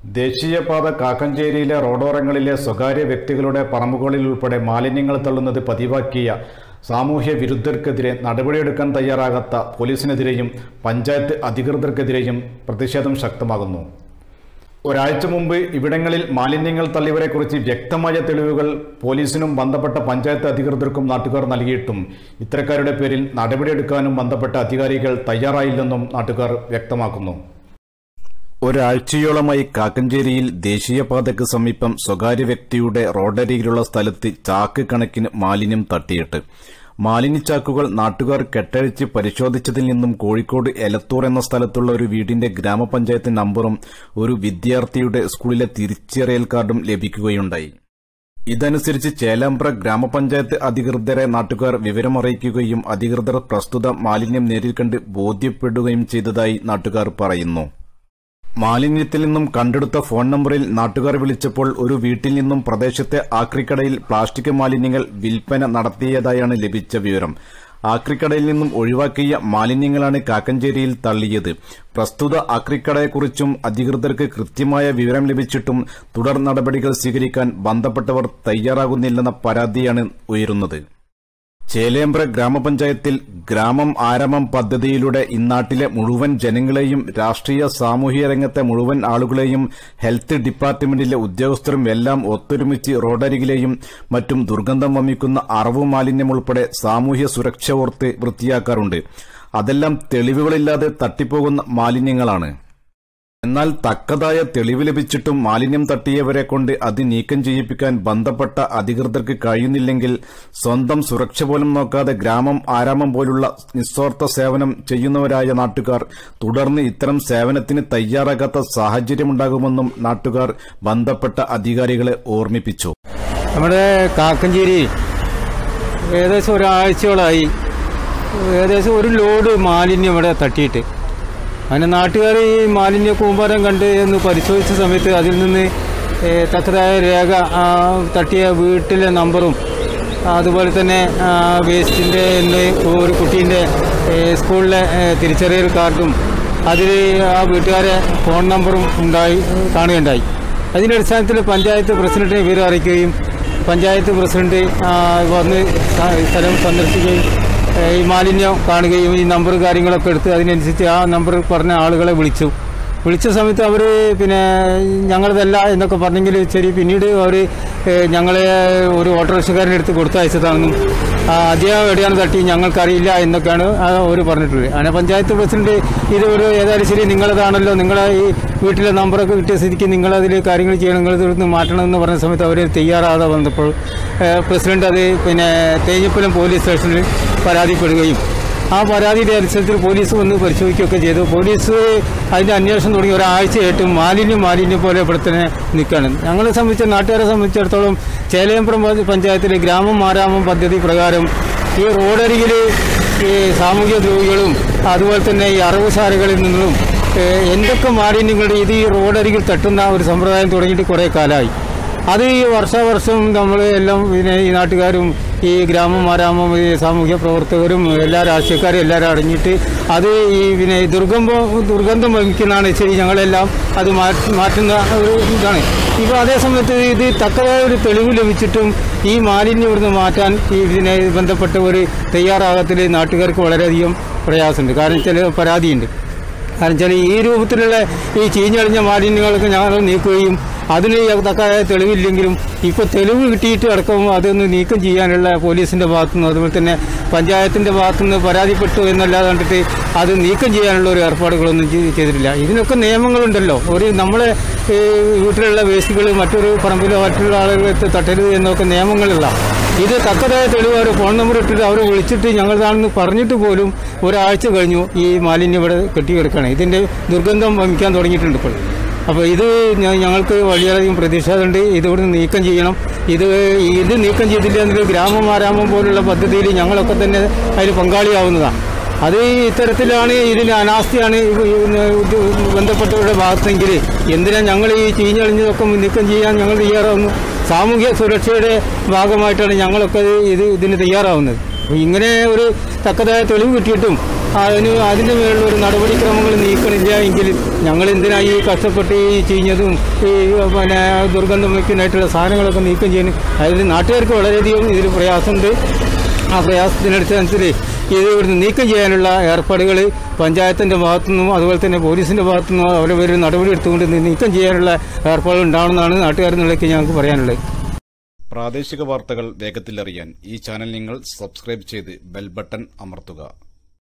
ദേശീയപാത കാക്കഞ്ചേരിയിലെ റോഡോരങ്ങളിലെ സ്വകാര്യ വ്യക്തികളുടെ പറമ്പുകളിൽ ഉൾപ്പെടെ മാലിന്യങ്ങൾ തള്ളുന്നത് പതിവാക്കിയ സാമൂഹ്യ വിരുദ്ധർക്കെതിരെ നടപടിയെടുക്കാൻ തയ്യാറാകാത്ത പോലീസിനെതിരെയും പഞ്ചായത്ത് അധികൃതർക്കെതിരെയും പ്രതിഷേധം ശക്തമാകുന്നു ഒരാഴ്ച മുമ്പ് ഇവിടങ്ങളിൽ മാലിന്യങ്ങൾ തള്ളിയവരെക്കുറിച്ച് വ്യക്തമായ തെളിവുകൾ പോലീസിനും ബന്ധപ്പെട്ട പഞ്ചായത്ത് അധികൃതർക്കും നാട്ടുകാർ നൽകിയിട്ടും ഇത്തരക്കാരുടെ പേരിൽ നടപടിയെടുക്കാനും ബന്ധപ്പെട്ട അധികാരികൾ തയ്യാറായില്ലെന്നും നാട്ടുകാർ വ്യക്തമാക്കുന്നു ഒരാഴ്ചയോളമായി കാക്കഞ്ചേരിയിൽ ദേശീയപാതയ്ക്ക് സമീപം സ്വകാര്യ വ്യക്തിയുടെ റോഡരികിലുള്ള സ്ഥലത്ത് ചാക്ക് കണക്കിന് മാലിന്യം തട്ടിയിട്ട് മാലിന്യച്ചാക്കുകൾ നാട്ടുകാർ കെട്ടഴിച്ച് പരിശോധിച്ചതിൽ നിന്നും കോഴിക്കോട് എലത്തൂർ എന്ന സ്ഥലത്തുള്ള ഒരു വീടിന്റെ ഗ്രാമപഞ്ചായത്ത് നമ്പറും ഒരു വിദ്യാർത്ഥിയുടെ സ്കൂളിലെ തിരിച്ചറിയൽ കാർഡും ലഭിക്കുകയുണ്ടായി ഇതനുസരിച്ച് ചേലാമ്പ്ര ഗ്രാമപഞ്ചായത്ത് അധികൃതരെ നാട്ടുകാർ വിവരമറിയിക്കുകയും അധികൃതർ പ്രസ്തുത മാലിന്യം നേരിൽ കണ്ട് ബോധ്യപ്പെടുകയും ചെയ്തതായി നാട്ടുകാർ പറയുന്നു മാലിന്യത്തിൽ നിന്നും കണ്ടെടുത്ത ഫോൺ നമ്പറിൽ നാട്ടുകാർ വിളിച്ചപ്പോൾ ഒരു വീട്ടിൽ നിന്നും പ്രദേശത്തെ ആക്രിക്കടയിൽ പ്ലാസ്റ്റിക് മാലിന്യങ്ങൾ വിൽപ്പന നടത്തിയതായാണ് ലഭിച്ച വിവരം ആക്രിക്കടയിൽ നിന്നും ഒഴിവാക്കിയ മാലിന്യങ്ങളാണ് കാക്കഞ്ചേരിയിൽ തള്ളിയത് പ്രസ്തുത ആക്രിക്കടയെക്കുറിച്ചും അധികൃതർക്ക് കൃത്യമായ വിവരം ലഭിച്ചിട്ടും തുടർ നടപടികൾ സ്വീകരിക്കാൻ ബന്ധപ്പെട്ടവർ തയ്യാറാകുന്നില്ലെന്ന പരാതിയാണ് ഉയരുന്നത് ചേലേമ്പ്ര ഗ്രാമപഞ്ചായത്തിൽ ഗ്രാമം ആരംഭം പദ്ധതിയിലൂടെ ഇന്നാട്ടിലെ മുഴുവൻ ജനങ്ങളെയും രാഷ്ട്രീയ സാമൂഹിക രംഗത്തെ മുഴുവൻ ആളുകളെയും ഹെൽത്ത് ഡിപ്പാർട്ട്മെന്റിലെ ഉദ്യോഗസ്ഥരും എല്ലാം ഒത്തൊരുമിച്ച് റോഡരികിലെയും മറ്റും ദുർഗന്ധം വമിക്കുന്ന അറവു മാലിന്യം ഉൾപ്പെടെ സാമൂഹ്യ സുരക്ഷ ഓർത്ത് വൃത്തിയാക്കാറുണ്ട് അതെല്ലാം തെളിവുകളില്ലാതെ തട്ടിപ്പോകുന്ന മാലിന്യങ്ങളാണ് എന്നാൽ തക്കതായ തെളിവ് ലഭിച്ചിട്ടും മാലിന്യം തട്ടിയവരെ കൊണ്ട് അത് നീക്കം ചെയ്യിപ്പിക്കാൻ ബന്ധപ്പെട്ട അധികൃതർക്ക് കഴിയുന്നില്ലെങ്കിൽ സ്വന്തം സുരക്ഷ പോലും നോക്കാതെ ഗ്രാമം ആരാമം പോലുള്ള നിസ്വാർത്ഥ സേവനം ചെയ്യുന്നവരായ നാട്ടുകാർ തുടർന്ന് ഇത്തരം സേവനത്തിന് തയ്യാറാകാത്ത സാഹചര്യമുണ്ടാകുമെന്നും നാട്ടുകാർ ബന്ധപ്പെട്ട അധികാരികളെ ഓർമ്മിപ്പിച്ചു നമ്മുടെ കാക്കഞ്ചേരി ഏകദേശം ഒരാഴ്ചയോളായി ഏകദേശം ഒരു ലോഡ് മാലിന്യം ഇവിടെ തട്ടിയിട്ട് അങ്ങനെ നാട്ടുകാർ ഈ മാലിന്യ കൂമ്പാരം കണ്ട് എന്ന് പരിശോധിച്ച സമയത്ത് അതിൽ നിന്ന് ഏ, തക്കതായ രേഖ ആ, തട്ടിയ വീട്ടിലെ നമ്പറും അതുപോലെ തന്നെ വേസ്റ്റിൻ്റെ ഒരു കുട്ടീൻ്റെ ഏ, സ്കൂളിലെ ഏ, തിരിച്ചറിയൽ കാർഡും അതിൽ ആ വീട്ടുകാരെ ഫോൺ നമ്പറും ഉണ്ടായി കാണുകയുണ്ടായി അതിൻ്റെ അടിസ്ഥാനത്തിൽ പഞ്ചായത്ത് പ്രസിഡന്റിനെ വിവരം അറിയിക്കുകയും പഞ്ചായത്ത് പ്രസിഡന്റ് ആ, വന്ന് സ്ഥ- സ്ഥലം സന്ദർശിക്കുകയും ഏ, ഈ മാലിന്യം കാണുകയും ഈ നമ്പർ കാര്യങ്ങളൊക്കെ എടുത്ത് അതിനനുസരിച്ച് ആ നമ്പർ പറഞ്ഞ ആളുകളെ വിളിച്ചു വിളിച്ച സമയത്ത് അവർ പിന്നെ ഞങ്ങളതല്ല എന്നൊക്കെ പറഞ്ഞെങ്കിൽ ശരി പിന്നീട് അവർ ഞങ്ങളെ ഒരു ഓട്ടോറിക്ഷക്കാരൻ്റെ അടുത്ത് കൊടുത്തയച്ചതാണെന്നും ആ, അദ്ദേഹം എവിടെയാണ് തട്ടി ഞങ്ങൾക്കറിയില്ല എന്നൊക്കെയാണ് അവർ പറഞ്ഞിട്ടുള്ളത് അങ്ങനെ പഞ്ചായത്ത് പ്രസിഡന്റ് ഇത് ഒരു ഏതായാലും ശരി നിങ്ങളതാണല്ലോ നിങ്ങളെ ഈ വീട്ടിലെ നമ്പറൊക്കെ കിട്ടിയ സ്ഥിതിക്ക് നിങ്ങളതിൽ കാര്യങ്ങൾ ചെയ്യണം നിങ്ങൾ ഇവിടുന്ന് മാറ്റണമെന്ന് പറഞ്ഞ സമയത്ത് അവർ തയ്യാറാകാതെ വന്നപ്പോൾ ഏഹ്, പ്രസിഡന്റ് അത് പിന്നെ തേഞ്ഞിപ്പലം പോലീസ് സ്റ്റേഷനിൽ പരാതിപ്പെടുകയും ആ പരാതിയുടെ അടിസ്ഥാനത്തിൽ പോലീസ് വന്ന് പരിശോധിക്കുകയൊക്കെ ചെയ്തു പോലീസ് അതിന്റെ അന്വേഷണം തുടങ്ങി ഒരാഴ്ചയായിട്ടും മാലിന്യം മാലിന്യം പോലെ ഇവിടെ തന്നെ നിൽക്കുകയാണ് ഞങ്ങളെ സംബന്ധിച്ച് നാട്ടുകാരെ സംബന്ധിച്ചിടത്തോളം ചേലയമ്പുറം പഞ്ചായത്തിലെ ഗ്രാമം മാരാമം പദ്ധതി പ്രകാരം ഈ റോഡരികിൽ ഈ സാമൂഹ്യ ദ്രോഹികളും അതുപോലെ തന്നെ ഈ അറവുശാലകളിൽ നിന്നും ഏഹ്, എന്തൊക്കെ മാലിന്യങ്ങളുടെ ഇത് ഈ റോഡരികിൽ തട്ടുന്ന ഒരു സമ്പ്രദായം തുടങ്ങിയിട്ട് കുറേ കാലമായി അത് ഈ വർഷാവർഷം നമ്മൾ എല്ലാം പിന്നെ ഈ നാട്ടുകാരും ഈ ഗ്രാമം മാരാമം ഈ സാമൂഹ്യ പ്രവർത്തകരും എല്ലാ രാഷ്ട്രീയക്കാരും എല്ലാവരും അടങ്ങിയിട്ട് അത് ഈ പിന്നെ ദുർഗന്ധം ദുർഗന്ധം വഹിക്കുന്നതാണ് ശരി ഞങ്ങളെല്ലാം അത് മാറ്റി- മാറ്റുന്ന ഒരു ഇതാണ് ഇപ്പോൾ അതേ സമയത്ത് ഇത് തക്കതായ ഒരു തെളിവ് ലഭിച്ചിട്ടും ഈ മാലിന്യം ഇവിടുന്ന് മാറ്റാൻ ഈ ഇതിനെ ബന്ധപ്പെട്ടവർ തയ്യാറാകത്തിൽ നാട്ടുകാർക്ക് വളരെയധികം പ്രയാസമുണ്ട് കാരണം ചില പരാതിയുണ്ട് കാരണം വെച്ചാൽ ഈ രൂപത്തിലുള്ള ഈ ചീഞ്ഞളിഞ്ഞ മാലിന്യങ്ങളൊക്കെ ഞങ്ങൾ നീക്കുകയും അതിന് തക്കായ തെളിവില്ലെങ്കിലും ഇപ്പോൾ തെളിവ് കിട്ടിയിട്ട് അടക്കം അതൊന്ന് നീക്കം ചെയ്യാനുള്ള പോലീസിൻ്റെ ഭാഗത്തുനിന്ന് അതുപോലെ തന്നെ പഞ്ചായത്തിൻ്റെ ഭാഗത്തുനിന്ന് പരാതിപ്പെട്ടു എന്നല്ലാതെ കണ്ടിട്ട് അത് നീക്കം ചെയ്യാനുള്ള ഒരു ഏർപ്പാടുകളൊന്നും ചെയ്- ചെയ്തിട്ടില്ല ഇതിനൊക്കെ നിയമങ്ങളുണ്ടല്ലോ ഒരു നമ്മളെ ഈ വീട്ടിലുള്ള വേസ്റ്റുകൾ മറ്റൊരു പറമ്പിലോ മറ്റുള്ള ആളുകൾ തട്ടരുത് എന്നൊക്കെ നിയമങ്ങളുള്ള ഇത് തക്കതായ തെളിവ് അവർ ഫോൺ നമ്പർ ഇട്ടിട്ട് അവർ വിളിച്ചിട്ട് ഞങ്ങളതാണെന്ന് പറഞ്ഞിട്ട് പോലും ഒരാഴ്ച കഴിഞ്ഞു ഈ മാലിന്യം ഇവിടെ കെട്ടിക്കിടക്കുകയാണ് ഇതിൻ്റെ ദുർഗന്ധം വമിക്കാൻ തുടങ്ങിയിട്ടുണ്ട് ഇപ്പോൾ അപ്പോൾ ഇത് ഞ- ഞങ്ങൾക്ക് വളരെയധികം പ്രതിഷേധമുണ്ട് ഇത് ഇവിടുന്ന് നീക്കം ചെയ്യണം ഇത് ഇത് നീക്കം ചെയ്തില്ല എങ്കിൽ ഗ്രാമം ആരാമം പോലുള്ള പദ്ധതിയിൽ ഞങ്ങളൊക്കെ തന്നെ അതിൽ പങ്കാളിയാവുന്നതാണ് അത് ഇത്തരത്തിലാണ് ഇതിന് അനാസ്ഥയാണ് ഇത് ഇത് ബന്ധപ്പെട്ടവരുടെ ഭാഗത്തെങ്കിൽ എന്തിനാ ഞങ്ങൾ ഈ ചീഞ്ഞളിഞ്ഞതൊക്കെ നീക്കം ചെയ്യാൻ ഞങ്ങൾ തയ്യാറാവുന്നു സാമൂഹ്യ സുരക്ഷയുടെ ഭാഗമായിട്ടാണ് ഞങ്ങളൊക്കെ ഇത് ഇതിന് തയ്യാറാവുന്നത് അപ്പോൾ ഇങ്ങനെ ഒരു തക്കതായ തെളിവ് കിട്ടിയിട്ടും അതിന് അതിൻ്റെ മേലുള്ള ഒരു നടപടിക്രമങ്ങൾ നീക്കണില്ല എങ്കിൽ ഞങ്ങൾ എന്തിനാ ഈ കഷ്ടപ്പെട്ട് ഈ ചീഞ്ഞതും ഈ പിന്നെ ദുർഗന്ധം വയ്ക്കുന്നതായിട്ടുള്ള സാധനങ്ങളൊക്കെ നീക്കം ചെയ്യുന്നു അതിൽ നാട്ടുകാർക്ക് വളരെയധികം ഇതിൽ പ്രയാസമുണ്ട് ആ പ്രയാസത്തിനടുത്തനുസരിച്ച് ഇത് ഇവിടുന്ന് നീക്കം ചെയ്യാനുള്ള ഏർപ്പാടുകൾ പഞ്ചായത്തിൻ്റെ ഭാഗത്തുനിന്നും അതുപോലെ തന്നെ പോലീസിൻ്റെ ഭാഗത്തുനിന്നും അവരെ ഒരു നടപടി എടുത്തുകൊണ്ട് ഇത് നീക്കം ചെയ്യാനുള്ള ഏർപ്പാടുകൾ ഉണ്ടാവണമെന്നാണ് നാട്ടുകാരെന്നുള്ളതൊക്കെ ഞങ്ങൾക്ക് പറയാനുള്ളത് പ്രാദേശിക വാർത്തകൾ വേഗത്തിലറിയാൻ ഈ ചാനൽ നിങ്ങൾ സബ്സ്ക്രൈബ് ചെയ്ത് ബെൽ ബട്ടൺ അമർത്തുക